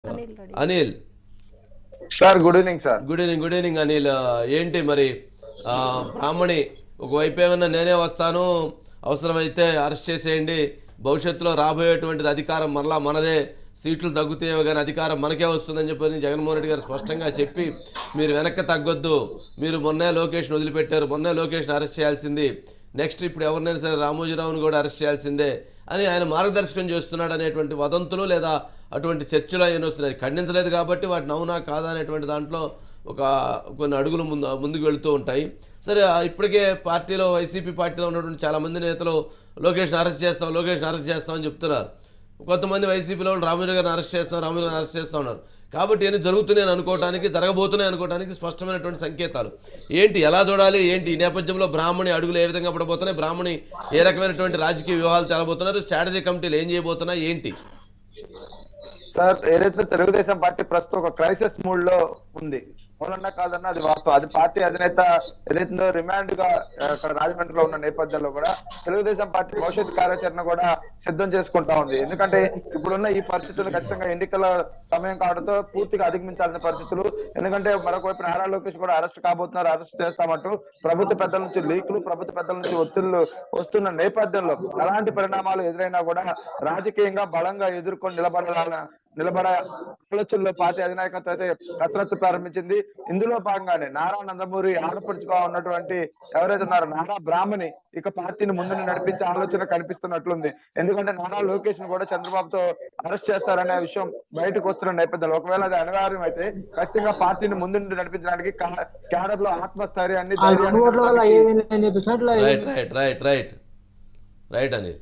Anil ready Anil sir good evening sir good evening good evening Anil ఆ, ఏంటి మరి ఆ, బ్రాహ్మణి ఒకవైపు ఏమన్నా నేనే వస్తాను అవసరమైతే అరెస్ట్ చేసేయండి భవిష్యత్తులో రాబోయేటువంటిది అధికారం మరలా మనదే సీట్లు తగ్గుతాయేమో కానీ అధికారం మనకే వస్తుందని చెప్పి జగన్మోహన్ రెడ్డి గారు స్పష్టంగా చెప్పి మీరు వెనక్కి తగ్గొద్దు మీరు మొన్నే లోకేష్ని వదిలిపెట్టారు మొన్నే లోకేష్ని అరెస్ట్ చేయాల్సింది నెక్స్ట్ ఇప్పుడు ఎవరినైనా సరే రామోజీరావును కూడా అరెస్ట్ చేయాల్సిందే అని ఆయన మార్గదర్శకం చేస్తున్నాడు అనేటువంటి వదంతులు లేదా అటువంటి చర్చలు ఆయన వస్తున్నాయి ఖండించలేదు కాబట్టి వాటిని అవునా కాదా అనేటువంటి దాంట్లో ఒక కొన్ని అడుగులు ముందు ముందుకు వెళుతూ ఉంటాయి సరే ఆ ఇప్పటికే పార్టీలో వైసీపీ పార్టీలో ఉన్నటువంటి చాలామంది నేతలు లోకేష్ని అరెస్ట్ చేస్తాం లోకేష్ని అరెస్ట్ చేస్తామని చెప్తున్నారు కొంతమంది వైసీపీలో వాళ్ళు రామోజీ గారిని అరెస్ట్ చేస్తాం రామోజీ గారిని అరెస్ట్ చేస్తా ఉన్నారు కాబట్టి ఏమి జరుగుతున్నాయి అనుకోవడానికి జరగబోతున్నాయి అనుకోవడానికి స్పష్టమైనటువంటి సంకేతాలు ఏంటి ఎలా చూడాలి ఏంటి ఈ నేపథ్యంలో బ్రాహ్మణి అడుగులు ఏ విధంగా పడబోతున్నాయి బ్రాహ్మణి ఏ రకమైనటువంటి రాజకీయ వ్యూహాలు తేలబోతున్నారు స్ట్రాటజీ కమిటీలు ఏం చేయబోతున్నాయి ఏంటి సార్ ఏదైతే తెలుగుదేశం పార్టీ ప్రస్తుతం ఒక క్రైసిస్ మూడ్ లో ఉంది అవునన్నా కాదన్నా అది వాస్తవం అది పార్టీ అధినేత ఏదైతుందో రిమాండ్ గా ఆ, అక్కడ రాజమండ్రిలో ఉన్న నేపథ్యంలో కూడా తెలుగుదేశం పార్టీ భవిష్యత్ కార్యాచరణ కూడా సిద్ధం చేసుకుంటా ఉంది ఎందుకంటే ఇప్పుడున్న ఈ పరిస్థితులు ఖచ్చితంగా ఎన్నికల సమయం కావడంతో పూర్తిగా అధిగమించాల్సిన పరిస్థితులు ఎందుకంటే మరొక వైపు నారా లోకేష్ కూడా అరెస్ట్ కాబోతున్నారు అరెస్ట్ చేస్తామంటూ ప్రభుత్వ పెద్దల నుంచి లీకులు ప్రభుత్వ పెద్దల నుంచి ఒత్తిళ్లు వస్తున్న నేపథ్యంలో ఎలాంటి పరిణామాలు ఎదురైనా కూడా రాజకీయంగా బలంగా ఎదుర్కొని నిలబడాల నిలబడ ఆలోచనలో పార్టీ అధినాయకత్వం అయితే కసరత్తు ప్రారంభించింది ఇందులో భాగంగానే నారా నందమూరి ఆడపడుచుగా ఉన్నటువంటి ఎవరైతే ఉన్నారో నారా బ్రాహ్మణి ఇక పార్టీని ముందు నడిపించే ఆలోచన కనిపిస్తున్నట్లుంది ఎందుకంటే నారా లోకేష్ ను కూడా చంద్రబాబుతో అరెస్ట్ చేస్తారనే విషయం బయటకు వస్తున్న నేపథ్యంలో ఒకవేళ అది అనివార్యం అయితే ఖచ్చితంగా పార్టీని ముందు నడిపించడానికి క్యాడర్ లో ఆత్మస్థైర్యాన్ని ఆ రెండు ఓట్ల వల్ల ధైర్యాన్ని ఏది నేను చెప్పినట్లు right right right right right Anil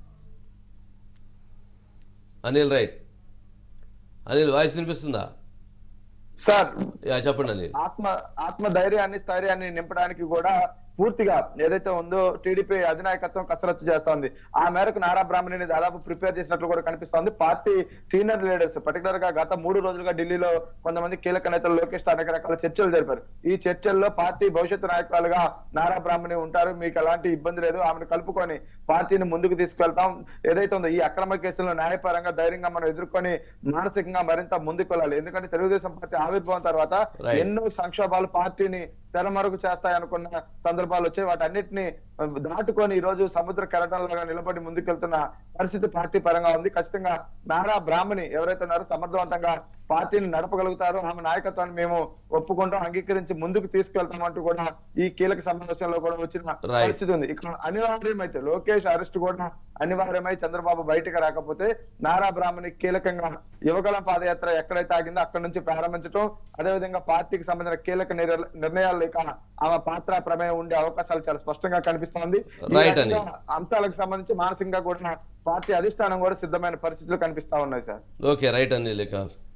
Anil right Anil voice వినిపిస్తుందా సార్ యా చెప్పండి అనిల్ ఆత్మ ఆత్మ ధైర్యాన్ని స్థైర్యాన్ని నింపడానికి కూడా పూర్తిగా ఏదైతే ఉందో టీడీపీ అధినాయకత్వం కసరత్తు చేస్తోంది ఆ మేరకు నారా బ్రాహ్మణిని దాదాపు ప్రిపేర్ చేసినట్లు కూడా కనిపిస్తోంది పార్టీ సీనియర్ లీడర్స్ పర్టికులర్ గా గత మూడు రోజులుగా ఢిల్లీలో కొంతమంది కీలక నేతలు లోకేష్ తో అనేక రకాల చర్చలు జరిపారు ఈ చర్చల్లో పార్టీ భవిష్యత్తు నాయకురాలుగా నారా బ్రాహ్మణి ఉంటారు మీకు ఎలాంటి ఇబ్బంది లేదు ఆమెను కలుపుకొని పార్టీని ముందుకు తీసుకెళ్తాం ఏదైతే ఉందో ఈ అక్రమ కేసులను న్యాయపరంగా ధైర్యంగా మనం ఎదుర్కొని మానసికంగా మరింత ముందుకు వెళ్ళాలి ఎందుకంటే తెలుగుదేశం పార్టీ ఆవిర్భావం తర్వాత Right. ఎన్నో సంక్షోభాలు పార్టీని తెరమరుగు చేస్తాయనుకున్న సందర్భాలు వచ్చాయి వాటన్నిటిని దాటుకొని ఈ రోజు సముద్ర కెరటంలాగా నిలబడి ముందుకెళ్తున్న పరిస్థితి పార్టీ పరంగా ఉంది ఖచ్చితంగా నారా బ్రాహ్మణి ఎవరైతే ఉన్నారో సమర్థవంతంగా పార్టీని నడపగలుగుతారో ఆమె నాయకత్వాన్ని మేము ఒప్పుకుంటాం అంగీకరించి ముందుకు తీసుకెళ్తామంటూ కూడా ఈ కీలక సమావేశంలో కూడా వచ్చిన Right. పరిస్థితి ఉంది ఇక్కడ అనివార్యమైతే లోకేష్ అరెస్ట్ కూడా అనివార్యమై చంద్రబాబు బయటకు రాకపోతే నారా బ్రాహ్మణి కీలకంగా యువగల పాదయాత్ర ఎక్కడైతే ఆగిందో అక్కడ నుంచి ప్రారంభించడం అదేవిధంగా పార్టీకి సంబంధించిన కీలక నిర్- నిర్ణయాలు లేక ఆమె పాత్ర ప్రమేయం ఉండే అవకాశాలు చాలా స్పష్టంగా కనిపిస్తోంది ఈ Right రకంగా అని. అంశాలకు సంబంధించి మానసికంగా కూడా పార్టీ అధిష్టానం కూడా సిద్ధమైన పరిస్థితులు కనిపిస్తా ఉన్నాయి సార్ ఓకే రైట్ అనిల్ ఇక